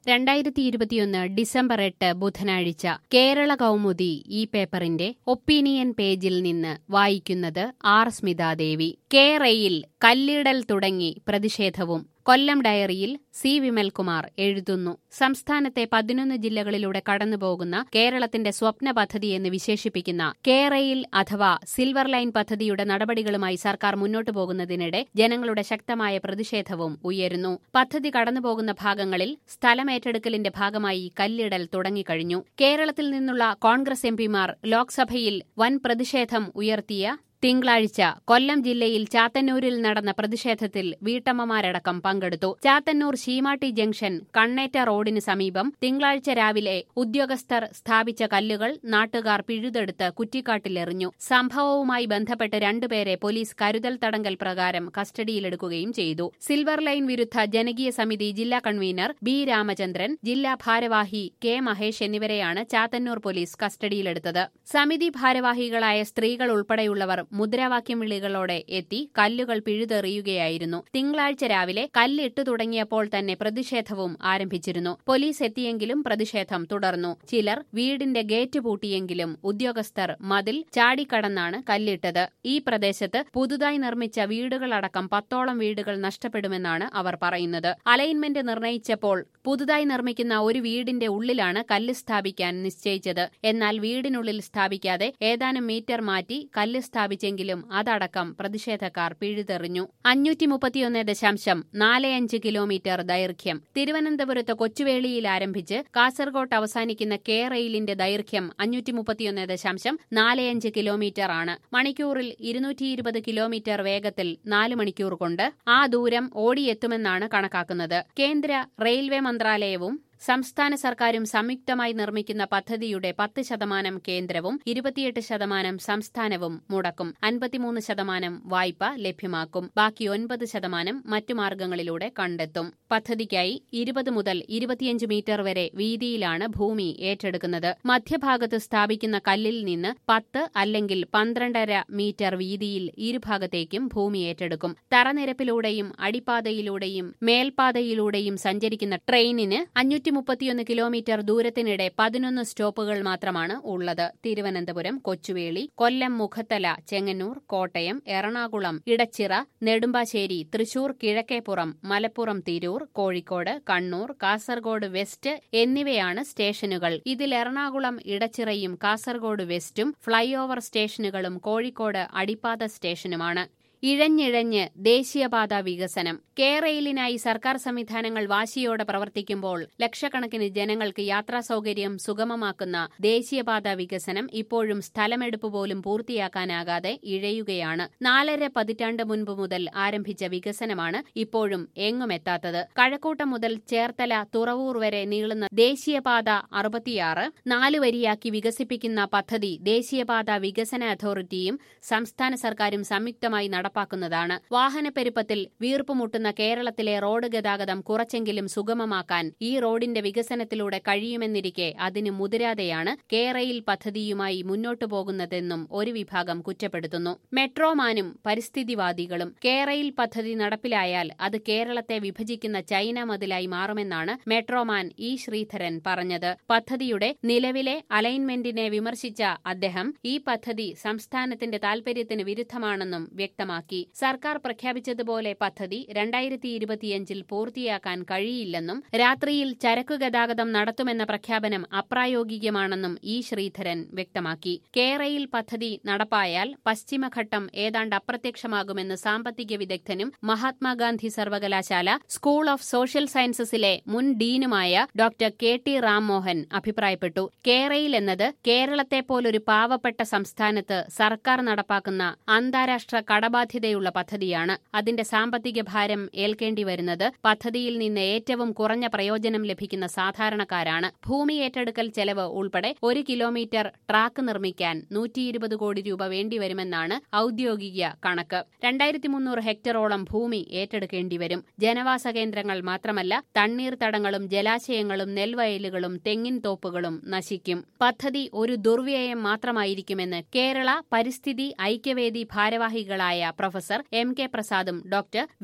രണ്ടായിരത്തി ഇരുപത്തിയൊന്ന് ഡിസംബർ എട്ട് ബുധനാഴ്ച കേരള കൗമുദി ഈ പേപ്പറിന്റെ ഒപ്പീനിയൻ പേജിൽ നിന്ന് വായിക്കുന്നത് ആർ സ്മിതാദേവി കേരയിൽ കല്ലിടൽ തുടങ്ങി പ്രതിഷേധവും കൊല്ലം ഡയറിയിൽ സി വിമൽകുമാർ എഴുതുന്നു സംസ്ഥാനത്തെ പതിനൊന്ന് ജില്ലകളിലൂടെ കടന്നുപോകുന്ന കേരളത്തിന്റെ സ്വപ്ന പദ്ധതി എന്ന് വിശേഷിപ്പിക്കുന്ന കേരയിൽ അഥവാ സിൽവർ ലൈൻ പദ്ധതിയുടെ നടപടികളുമായി സർക്കാർ മുന്നോട്ടു പോകുന്നതിനിടെ ജനങ്ങളുടെ ശക്തമായ പ്രതിഷേധവും ഉയരുന്നു പദ്ധതി കടന്നുപോകുന്ന ഭാഗങ്ങളിൽ സ്ഥലമേറ്റെടുക്കലിന്റെ ഭാഗമായി കല്ലിടൽ തുടങ്ങിക്കഴിഞ്ഞു കേരളത്തിൽ നിന്നുള്ള കോൺഗ്രസ് എംപിമാർ ലോക്സഭയിൽ വൻ പ്രതിഷേധം ഉയർത്തിയ തിങ്കളാഴ്ച കൊല്ലം ജില്ലയിൽ ചാത്തന്നൂരിൽ നടന്ന പ്രതിഷേധത്തിൽ വീട്ടമ്മമാരടക്കം പങ്കെടുത്തു ചാത്തന്നൂർ ശീമാട്ടി ജംഗ്ഷൻ കണ്ണേറ്റ റോഡിന് സമീപം തിങ്കളാഴ്ച രാവിലെ ഉദ്യോഗസ്ഥർ സ്ഥാപിച്ച കല്ലുകൾ നാട്ടുകാർ പിഴുതെടുത്ത് കുറ്റിക്കാട്ടിലെറിഞ്ഞു സംഭവവുമായി ബന്ധപ്പെട്ട് രണ്ടുപേരെ പോലീസ് കരുതൽ തടങ്കൽ പ്രകാരം കസ്റ്റഡിയിലെടുക്കുകയും ചെയ്തു സിൽവർ ലൈൻ വിരുദ്ധ ജനകീയ സമിതി ജില്ലാ കൺവീനർ ബി രാമചന്ദ്രൻ ജില്ലാ ഭാരവാഹി കെ മഹേഷ് എന്നിവരെയാണ് ചാത്തന്നൂർ പോലീസ് കസ്റ്റഡിയിലെടുത്തത് സമിതി ഭാരവാഹികളായ സ്ത്രീകൾ ഉൾപ്പെടെയുള്ളവർ മുദ്രാവാക്യം വിളികളോടെ എത്തി കല്ലുകൾ പിഴുതെറിയുകയായിരുന്നു തിങ്കളാഴ്ച രാവിലെ കല്ലിട്ടു തുടങ്ങിയപ്പോൾ തന്നെ പ്രതിഷേധവും ആരംഭിച്ചിരുന്നു പോലീസ് എത്തിയെങ്കിലും പ്രതിഷേധം തുടർന്നു ചിലർ വീടിന്റെ ഗേറ്റ് പൂട്ടിയെങ്കിലും ഉദ്യോഗസ്ഥർ മതിൽ ചാടിക്കടന്നാണ് കല്ലിട്ടത് ഈ പ്രദേശത്ത് പുതുതായി നിർമ്മിച്ച വീടുകളടക്കം പത്തോളം വീടുകൾ നഷ്ടപ്പെടുമെന്നാണ് അവർ പറയുന്നത് അലൈൻമെന്റ് നിർണയിച്ചപ്പോൾ പുതുതായി നിർമ്മിക്കുന്ന ഒരു വീടിന്റെ ഉള്ളിലാണ് കല്ല് സ്ഥാപിക്കാൻ നിശ്ചയിച്ചത് എന്നാൽ വീടിനുള്ളിൽ സ്ഥാപിക്കാതെ ഏതാനും മീറ്റർ മാറ്റി കല്ല് സ്ഥാപിച്ചെങ്കിലും അതടക്കം പ്രതിഷേധക്കാർ പിഴുതെറിഞ്ഞു അഞ്ഞൂറ്റി മുപ്പത്തിയൊന്ന് ദശാംശം നാല് അഞ്ച് കിലോമീറ്റർ ദൈർഘ്യം തിരുവനന്തപുരത്ത് കൊച്ചുവേളിയിൽ ആരംഭിച്ച് കാസർഗോഡ് അവസാനിക്കുന്ന കെ റെയിലിന്റെ ദൈർഘ്യം അഞ്ഞൂറ്റി മുപ്പത്തിയൊന്ന് ദശാംശം നാല് അഞ്ച് കിലോമീറ്റർ ആണ് മണിക്കൂറിൽ ഇരുന്നൂറ്റി ഇരുപത് കിലോമീറ്റർ വേഗത്തിൽ നാല് മണിക്കൂർ കൊണ്ട് ആ ദൂരം ഓടിയെത്തുമെന്നാണ് കണക്കാക്കുന്നത് കേന്ദ്ര റെയിൽവേ മന്ത്രാലയവും സംസ്ഥാന സർക്കാരും സംയുക്തമായി നിർമ്മിക്കുന്ന പദ്ധതിയുടെ പത്ത് ശതമാനം കേന്ദ്രവും ഇരുപത്തിയെട്ട് ശതമാനം സംസ്ഥാനവും മുടക്കും അൻപത്തിമൂന്ന് ശതമാനം വായ്പ ലഭ്യമാക്കും ബാക്കി ഒൻപത് ശതമാനം മറ്റു മാർഗങ്ങളിലൂടെ കണ്ടെത്തും പദ്ധതിക്കായി ഇരുപത് മുതൽ ഇരുപത്തിയഞ്ച് മീറ്റർ വരെ വീതിയിലാണ് ഭൂമി ഏറ്റെടുക്കുന്നത് മധ്യഭാഗത്ത് സ്ഥാപിക്കുന്ന കല്ലിൽ നിന്ന് പത്ത് അല്ലെങ്കിൽ പന്ത്രണ്ടര മീറ്റർ വീതിയിൽ ഇരുഭാഗത്തേക്കും ഭൂമി ഏറ്റെടുക്കും തറനിരപ്പിലൂടെയും അടിപ്പാതയിലൂടെയും മേൽപാതയിലൂടെയും സഞ്ചരിക്കുന്ന ട്രെയിനിന് അഞ്ഞൂറ്റി മുപ്പത്തിയൊന്ന് കിലോമീറ്റർ ദൂരത്തിനിടെ പതിനൊന്ന് സ്റ്റോപ്പുകൾ മാത്രമാണ് ഉള്ളത് തിരുവനന്തപുരം കൊച്ചുവേളി കൊല്ലം മുഖത്തല ചെങ്ങന്നൂർ കോട്ടയം എറണാകുളം ഇടച്ചിറ നെടുമ്പാശ്ശേരി തൃശൂർ കിഴക്കേപ്പുറം മലപ്പുറം തിരൂർ കോഴിക്കോട് കണ്ണൂർ കാസർഗോഡ് വെസ്റ്റ് എന്നിവയാണ് സ്റ്റേഷനുകൾ ഇതിൽ എറണാകുളം ഇടച്ചിറയും കാസർഗോഡ് വെസ്റ്റും ഫ്ളൈ ഓവർ സ്റ്റേഷനുകളും കോഴിക്കോട് അടിപ്പാത സ്റ്റേഷനുമാണ് ഇഴഞ്ഞിഴഞ്ഞ് ദേശീയപാത വികസനം കേരയിലിനായി സർക്കാർ സംവിധാനങ്ങൾ വാശിയോടെ പ്രവർത്തിക്കുമ്പോൾ ലക്ഷക്കണക്കിന് ജനങ്ങൾക്ക് യാത്രാ സൗകര്യം സുഗമമാക്കുന്ന ദേശീയപാത വികസനം ഇപ്പോഴും സ്ഥലമെടുപ്പ് പോലും പൂർത്തിയാക്കാനാകാതെ ഇഴയുകയാണ് നാലര പതിറ്റാണ്ട് മുൻപ് മുതൽ ആരംഭിച്ച വികസനമാണ് ഇപ്പോഴും എങ്ങുമെത്താത്തത് കഴക്കൂട്ടം മുതൽ ചേർത്തല തുറവൂർ വരെ നീളുന്ന ദേശീയപാത അറുപത്തിയാറ് നാലുവരിയാക്കി വികസിപ്പിക്കുന്ന പദ്ധതി ദേശീയപാത വികസന അതോറിറ്റിയും സംസ്ഥാന സർക്കാരും സംയുക്തമായി നടപ്പാക്കുന്നതാണ് വാഹനപ്പെരുപ്പത്തിൽ വീർപ്പുമുട്ടുന്ന കേരളത്തിലെ റോഡ് ഗതാഗതം കുറച്ചെങ്കിലും സുഗമമാക്കാൻ ഈ റോഡിന്റെ വികസനത്തിലൂടെ കഴിയുമെന്നിരിക്കെ അതിന് മുതിരാതെയാണ് കേരയിൽ പദ്ധതിയുമായി മുന്നോട്ടു പോകുന്നതെന്നും ഒരു വിഭാഗം കുറ്റപ്പെടുത്തുന്നു മെട്രോമാനും പരിസ്ഥിതിവാദികളും കേരയിൽ പദ്ധതി നടപ്പിലായാൽ അത് കേരളത്തെ വിഭജിക്കുന്ന ചൈന മതിലായി മാറുമെന്നാണ് മെട്രോമാൻ ഇ ശ്രീധരൻ പറഞ്ഞത് പദ്ധതിയുടെ നിലവിലെ അലൈൻമെന്റിനെ വിമർശിച്ച അദ്ദേഹം ഈ പദ്ധതി സംസ്ഥാനത്തിന്റെ താൽപര്യത്തിന് വിരുദ്ധമാണെന്നും വ്യക്തമാക്കി സർക്കാർ പ്രഖ്യാപിച്ചതുപോലെ പദ്ധതി രണ്ടായിരത്തി ഇരുപത്തിയഞ്ചിൽ പൂർത്തിയാക്കാൻ കഴിയില്ലെന്നും രാത്രിയിൽ ചരക്കു ഗതാഗതം നടത്തുമെന്ന പ്രഖ്യാപനം അപ്രായോഗികമാണെന്നും ഇ ശ്രീധരൻ വ്യക്തമാക്കി കേരയിൽ പദ്ധതി നടപ്പായാൽ പശ്ചിമഘട്ടം ഏതാണ്ട് അപ്രത്യക്ഷമാകുമെന്ന് സാമ്പത്തിക വിദഗ്ധനും മഹാത്മാഗാന്ധി സർവകലാശാല സ്കൂൾ ഓഫ് സോഷ്യൽ സയൻസസിലെ മുൻ ഡീനുമായ ഡോക്ടർ കെ ടി റാംമോഹൻ അഭിപ്രായപ്പെട്ടു കേരയിൽ എന്നത് കേരളത്തെ പോലൊരു പാവപ്പെട്ട സംസ്ഥാനത്ത് സർക്കാർ നടപ്പാക്കുന്ന അന്താരാഷ്ട്ര കടബാധ്യതയുള്ള പദ്ധതിയാണ് അതിന്റെ സാമ്പത്തിക ഭാരം ഏൽക്കേണ്ടി വരുന്നത് പദ്ധതിയിൽ നിന്ന് ഏറ്റവും കുറഞ്ഞ പ്രയോജനം ലഭിക്കുന്ന സാധാരണക്കാരാണ് ഭൂമി ഏറ്റെടുക്കൽ ചെലവ് ഉൾപ്പെടെ ഒരു കിലോമീറ്റർ ട്രാക്ക് നിർമ്മിക്കാൻ നൂറ്റിയിരുപത് കോടി രൂപ വേണ്ടിവരുമെന്നാണ് ഔദ്യോഗിക കണക്ക് രണ്ടായിരത്തി മുന്നൂറ് ഹെക്ടറോളം ഭൂമി ഏറ്റെടുക്കേണ്ടി വരും ജനവാസ കേന്ദ്രങ്ങൾ മാത്രമല്ല തണ്ണീർത്തടങ്ങളും ജലാശയങ്ങളും നെൽവയലുകളും തെങ്ങിൻ തോപ്പുകളും നശിക്കും പദ്ധതി ഒരു ദുർവ്യയം മാത്രമായിരിക്കുമെന്ന് കേരള പരിസ്ഥിതി ഐക്യവേദി ഭാരവാഹികളായ പ്രൊഫസർ എം കെ പ്രസാദും ഡോക്ടർ വി എസ്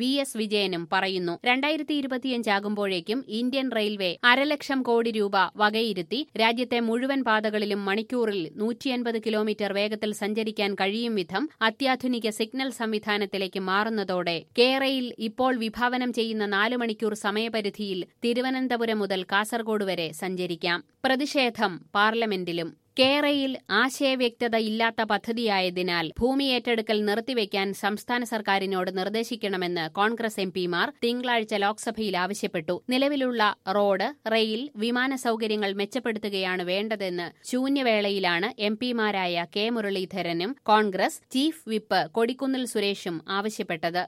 വിജയനും പറയുന്നു രണ്ടായിരത്തി ഇരുപത്തിയഞ്ചാകുമ്പോഴേക്കും ഇന്ത്യൻ റെയിൽവേ അരലക്ഷം കോടി രൂപ വകയിരുത്തി രാജ്യത്തെ മുഴുവൻ പാതകളിലും മണിക്കൂറിൽ നൂറ്റിയൻപത് കിലോമീറ്റർ വേഗത്തിൽ സഞ്ചരിക്കാൻ കഴിയും വിധം അത്യാധുനിക സിഗ്നൽ സംവിധാനത്തിലേക്ക് മാറുന്നതോടെ കേരയിൽ ഇപ്പോൾ വിഭാവനം ചെയ്യുന്ന നാല് മണിക്കൂർ സമയപരിധിയിൽ തിരുവനന്തപുരം മുതൽ കാസർഗോഡ് വരെ സഞ്ചരിക്കാം പ്രതിഷേധം പാർലമെന്റിലും കേരയിൽ ആശയവ്യക്തത ഇല്ലാത്ത പദ്ധതിയായതിനാൽ ഭൂമി ഏറ്റെടുക്കൽ നിർത്തിവെക്കാൻ സംസ്ഥാന സർക്കാരിനോട് നിർദ്ദേശിക്കണമെന്ന് കോൺഗ്രസ് എംപിമാർ തിങ്കളാഴ്ച ലോക്സഭയിൽ ആവശ്യപ്പെട്ടു നിലവിലുള്ള റോഡ് റെയിൽ വിമാന സൌകര്യങ്ങൾ മെച്ചപ്പെടുത്തുകയാണ് വേണ്ടതെന്ന് ശൂന്യവേളയിലാണ് എംപിമാരായ കെ മുരളീധരനും കോൺഗ്രസ് ചീഫ് വിപ്പ് കൊടിക്കുന്നിൽ സുരേഷും ആവശ്യപ്പെട്ടത്